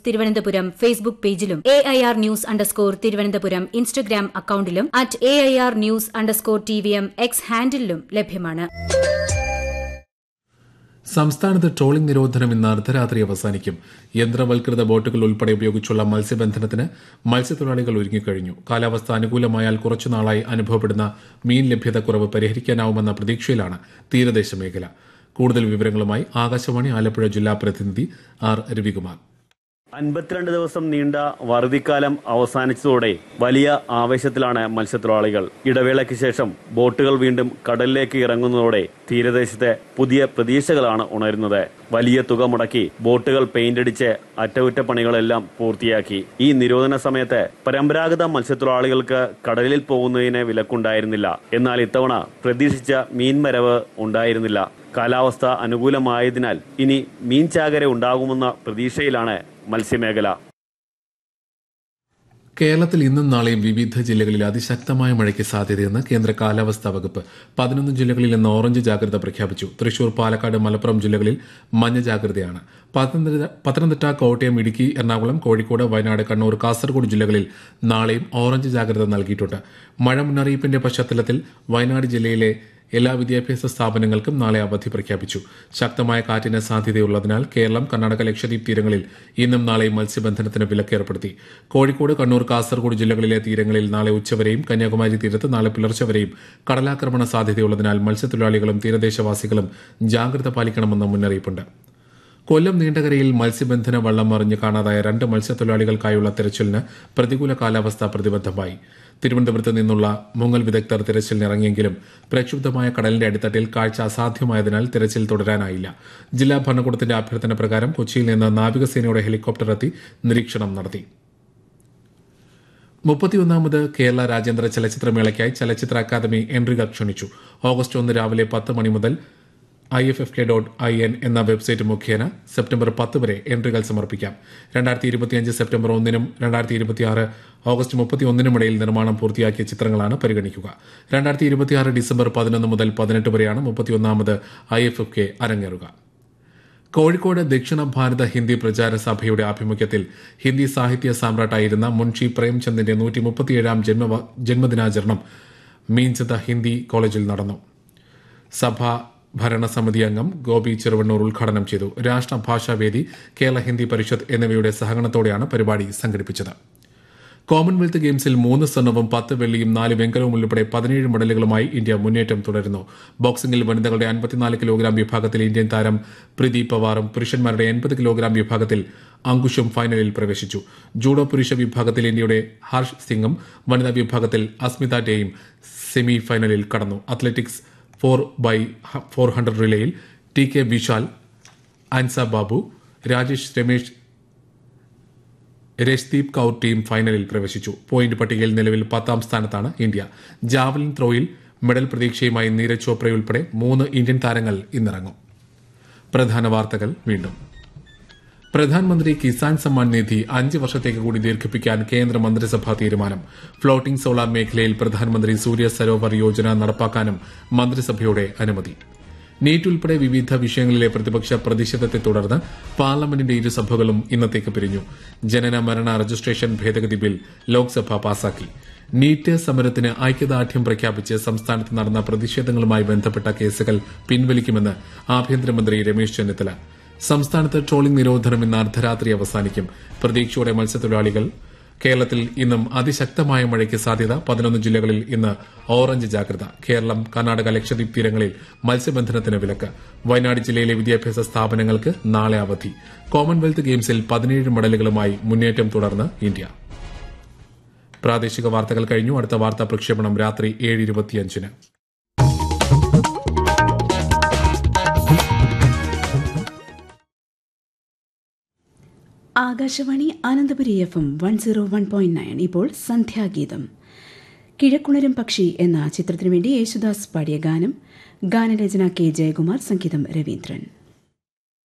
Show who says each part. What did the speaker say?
Speaker 1: Thiruvananthapuram Facebook പേജിലും A I R news underscore Thiruvananthapuram Instagram അക്കൌണ്ടിലും at A I R news underscore T V M X ഹാൻഡിലും ലഭ്യമാണ്
Speaker 2: സംസ്ഥാനത്ത് trawling നിരോധനം ഇന്ന് അർദ്ധരാത്രി അവസാനിക്കും യന്ത്രവൽകൃത ബോട്ടുകൾ ഉൾപ്പെടെ ഉപയോഗിച്ചുള്ള മത്സ്യബന്ധനത്തിന് മത്സ്യത്തൊഴിലാളികൾ ഒരുങ്ങിക്കഴിഞ്ഞു കാലാവസ്ഥ അനുകൂലമായാൽ കുറച്ചുനാളായി അനുഭവപ്പെടുന്ന മീൻ ലഭ്യത കുറവ് പരിഹരിക്കാനാവുമെന്ന പ്രതീക്ഷയിലാണ് തീരദേശ മേഖല കൂടുതൽ വിവരങ്ങളുമായി ആകാശവാണി ആലപ്പുഴ ജില്ലാ പ്രതിനിധി ആർ രവികുമാർ
Speaker 3: അൻപത്തിരണ്ട് ദിവസം നീണ്ട വറുതിക്കാലം അവസാനിച്ചതോടെ വലിയ ആവേശത്തിലാണ് മത്സ്യത്തൊഴിലാളികൾ ഇടവേളയ്ക്ക് ശേഷം ബോട്ടുകൾ വീണ്ടും കടലിലേക്ക് ഇറങ്ങുന്നതോടെ തീരദേശത്തെ പുതിയ പ്രതീക്ഷകളാണ് ഉണരുന്നത് വലിയ തുക മുടക്കി ബോട്ടുകൾ പെയിന്റ് അടിച്ച് അറ്റകുറ്റപ്പണികളെല്ലാം പൂർത്തിയാക്കി ഈ നിരോധന സമയത്ത് പരമ്പരാഗത മത്സ്യത്തൊഴിലാളികൾക്ക് കടലിൽ പോകുന്നതിന് വിലക്കുണ്ടായിരുന്നില്ല എന്നാൽ ഇത്തവണ പ്രതീക്ഷിച്ച മീൻമരവ് ഉണ്ടായിരുന്നില്ല കാലാവസ്ഥ അനുകൂലമായതിനാൽ ഇനി മീൻ ചാകര ഉണ്ടാകുമെന്ന പ്രതീക്ഷയിലാണ് മത്സ്യമേഖല
Speaker 2: കേരളത്തിൽ ഇന്നും നാളെയും വിവിധ ജില്ലകളിൽ അതിശക്തമായ മഴയ്ക്ക് സാധ്യതയെന്ന് കേന്ദ്ര കാലാവസ്ഥാ വകുപ്പ് പതിനൊന്ന് ജില്ലകളിൽ ഇന്ന് ഓറഞ്ച് ജാഗ്രത പ്രഖ്യാപിച്ചു തൃശൂർ പാലക്കാട് മലപ്പുറം ജില്ലകളിൽ മഞ്ഞ ജാഗ്രതയാണ് പത്തനംതിട്ട പത്തനംതിട്ട കോട്ടയം ഇടുക്കി എറണാകുളം കോഴിക്കോട് വയനാട് കണ്ണൂർ കാസർഗോഡ് ജില്ലകളിൽ നാളെയും ഓറഞ്ച് ജാഗ്രത നൽകിയിട്ടുണ്ട് മഴ മുന്നറിയിപ്പിന്റെ പശ്ചാത്തലത്തിൽ വയനാട് ജില്ലയിലെ എല്ലാ വിദ്യാഭ്യാസ സ്ഥാപനങ്ങൾക്കും നാളെ അവധി പ്രഖ്യാപിച്ചു ശക്തമായ കാറ്റിന് സാധ്യതയുള്ളതിനാൽ കേരളം കർണാടക ലക്ഷദ്വീപ് തീരങ്ങളിൽ ഇന്നും നാളെയും മത്സ്യബന്ധനത്തിന് വിലക്ക് ഏർപ്പെടുത്തി കോഴിക്കോട് കണ്ണൂർ കാസർഗോഡ് ജില്ലകളിലെ തീരങ്ങളിൽ നാളെ ഉച്ചവരെയും കന്യാകുമാരി തീരത്ത് നാളെ പുലർച്ചെ വരെയും കടലാക്രമണ സാധ്യതയുള്ളതിനാൽ മത്സ്യത്തൊഴിലാളികളും തീരദേശവാസികളും ജാഗ്രത പാലിക്കണമെന്ന് മുന്നറിയിപ്പുണ്ട് കൊല്ലം നീണ്ടകരയിൽ മത്സ്യബന്ധന വള്ളം മറിഞ്ഞ് കാണാതായ രണ്ട് മത്സ്യത്തൊഴിലാളികൾക്കായുള്ള തെരച്ചിലിന് പ്രതികൂല കാലാവസ്ഥ പ്രതിബദ്ധമായി തിരുവനന്തപുരത്ത് നിന്നുള്ള മുങ്ങൽ വിദഗ്ധർ തിരച്ചിലിനിറങ്ങിയെങ്കിലും പ്രക്ഷുബ്ധമായ കടലിന്റെ അടിത്തട്ടിൽ കാഴ്ച അസാധ്യമായതിനാൽ തിരച്ചിൽ തുടരാനായില്ല ജില്ലാ ഭരണകൂടത്തിന്റെ അഭ്യർത്ഥന പ്രകാരം കൊച്ചിയിൽ നിന്ന് നാവികസേനയുടെ ഹെലികോപ്റ്റർ എത്തി നിരീക്ഷണം നടത്തി മുപ്പത്തിയൊന്നാമത് കേരള രാജ്യാന്തര ചലച്ചിത്രമേളയ്ക്കായി ചലച്ചിത്ര അക്കാദമി എൻട്രികൾ ക്ഷണിച്ചു ഓഗസ്റ്റ് ഒന്ന് രാവിലെ പത്ത് മണി മുതൽ I F F K dot I N എന്ന വെബ്സൈറ്റ് മുഖേന സെപ്റ്റംബർ പത്ത് വരെ എൻട്രികൾ സമർപ്പിക്കാം രണ്ടായിരത്തി ഇരുപത്തിയഞ്ച് സെപ്റ്റംബർ ഒന്നിനും രണ്ടായിരത്തി ഇരുപത്തിയാറ് ഓഗസ്റ്റ് മുപ്പത്തിയൊന്നിനും ഇടയിൽ നിർമ്മാണം പൂർത്തിയാക്കിയ ചിത്രങ്ങളാണ് പരിഗണിക്കുക രണ്ടായിരത്തി ഇരുപത്തിയാറ് ഡിസംബർ പതിനൊന്ന് മുതൽ പതിനെട്ട് വരെയാണ് മുപ്പത്തിയൊന്നാമത് ഐ എഫ് എഫ് കെ അരങ്ങേറുക കോഴിക്കോട് ദക്ഷിണ ഭാരത ഹിന്ദി പ്രചാര സഭയുടെ ആഭിമുഖ്യത്തിൽ ഹിന്ദി സാഹിത്യ സാമ്രാട്ടായിരുന്ന മുൻഷി പ്രേംചന്ദിന്റെ നൂറ്റി മുപ്പത്തിയേഴാം ജന്മ ജന്മദിനാചരണം മീൻചത ഹിന്ദി കോളേജിൽ നടന്നു സഭ ഭരണസമിതി അംഗം ഗോപി ചെറുവണ്ണൂർ ഉദ്ഘാടനം ചെയ്തു രാഷ്ട്രഭാഷാവേദി കേരള ഹിന്ദി പരിഷത്ത് എന്നിവയുടെ സഹകരണത്തോടെയാണ് പരിപാടി സംഘടിപ്പിച്ചത് കോമൺവെൽത്ത് ഗെയിംസിൽ മൂന്ന് സ്വർണവും പത്ത് വെള്ളിയും നാല് വെങ്കലവും ഉൾപ്പെടെ പതിനേഴ് മെഡലുകളുമായി ഇന്ത്യ മുന്നേറ്റം തുടരുന്നു ബോക്സിംഗിൽ വനിതകളുടെ അൻപത്തിനാല് കിലോഗ്രാം വിഭാഗത്തിൽ ഇന്ത്യൻ താരം പ്രീതി പവാറും പുരുഷന്മാരുടെ എൺപത് കിലോഗ്രാം വിഭാഗത്തിൽ അങ്കുഷും ഫൈനലിൽ പ്രവേശിച്ചു ജൂഡോ പുരുഷ വിഭാഗത്തിൽ ഇന്ത്യയുടെ ഹർഷ് സിംഗും വനിതാ വിഭാഗത്തിൽ അസ്മിത ഡേയും സെമി ഫൈനലിൽ കടന്നു athletics four by four hundred റിലേയിൽ T K Vishal Anas Babu Rajesh Ramesh Rashdeep Kaur team ഫൈനലിൽ പ്രവേശിച്ചു പോയിന്റ് പട്ടികയിൽ നിലവിൽ പത്താം സ്ഥാനത്താണ് ഇന്ത്യ ജാവലിൻ ത്രോയിൽ മെഡൽ പ്രതീക്ഷയുമായി നീരജ് ചോപ്രയുൾപ്പെടെ മൂന്ന് ഇന്ത്യൻ താരങ്ങൾ ഇന്നിറങ്ങും പ്രധാന വാർത്തകൾ വീണ്ടും പ്രധാനമന്ത്രി കിസാൻ സമ്മാൻ നിധി അഞ്ച് വർഷത്തേക്ക് കൂടി ദീർഘിപ്പിക്കാൻ കേന്ദ്ര മന്ത്രിസഭാ തീരുമാനം ഫ്ളോട്ടിംഗ് സോളാർ മേഖലയിൽ പ്രധാനമന്ത്രി സൂര്യ സരോവർ യോജന നടപ്പാക്കാനും മന്ത്രിസഭയുടെ അനുമതി നീറ്റ് ഉൾപ്പെടെ വിവിധ വിഷയങ്ങളിലെ പ്രതിപക്ഷ പ്രതിഷേധത്തെ തുടർന്ന് പാർലമെന്റിന്റെ ഇരുസഭകളും ഇന്നത്തേക്ക് പിരിഞ്ഞു ജനന മരണ രജിസ്ട്രേഷൻ ഭേദഗതി ബിൽ ലോക്സഭ പാസാക്കി നീറ്റ് സമരത്തിന് ഐക്യദാർഢ്യം പ്രഖ്യാപിച്ച് സംസ്ഥാനത്ത് നടന്ന പ്രതിഷേധങ്ങളുമായി ബന്ധപ്പെട്ട കേസുകൾ പിൻവലിക്കുമെന്ന് ആഭ്യന്തരമന്ത്രി രമേശ് ചെന്നിത്തല സംസ്ഥാനത്ത് ട്രോളിംഗ് നിരോധനം ഇന്ന് അർദ്ധരാത്രി അവസാനിക്കും പ്രതീക്ഷയോടെ മത്സ്യത്തൊഴിലാളികൾ കേരളത്തിൽ ഇന്നും അതിശക്തമായ മഴയ്ക്ക് സാധ്യത പതിനൊന്ന് ജില്ലകളിൽ ഇന്ന് ഓറഞ്ച് ജാഗ്രത കേരളം കർണാടക ലക്ഷദ്വീപ് തീരങ്ങളിൽ മത്സ്യബന്ധനത്തിന് വിലക്ക് വയനാട് ജില്ലയിലെ വിദ്യാഭ്യാസ സ്ഥാപനങ്ങൾക്ക് നാളെ അവധി കോമൺവെൽത്ത് ഗെയിംസിൽ പതിനേഴ് മെഡലുകളുമായി മുന്നേറ്റം തുടർന്ന് ഇന്ത്യ പ്രാദേശിക വാർത്തകൾ കഴിഞ്ഞു അടുത്ത വാർത്താ പ്രക്ഷേപണം രാത്രി ഏഴ് ഇരുപത്തിയഞ്ചിന്
Speaker 4: Akashvani Ananthapuri F M one zero one point nine ഇപ്പോൾ സന്ധ്യാഗീതം കിഴക്കുണരും പക്ഷി എന്ന ചിത്രത്തിനു വേണ്ടി യേശുദാസ് പാടിയ ഗാനം ഗാനരചന കെ ജയകുമാർ സംഗീതം രവീന്ദ്രൻ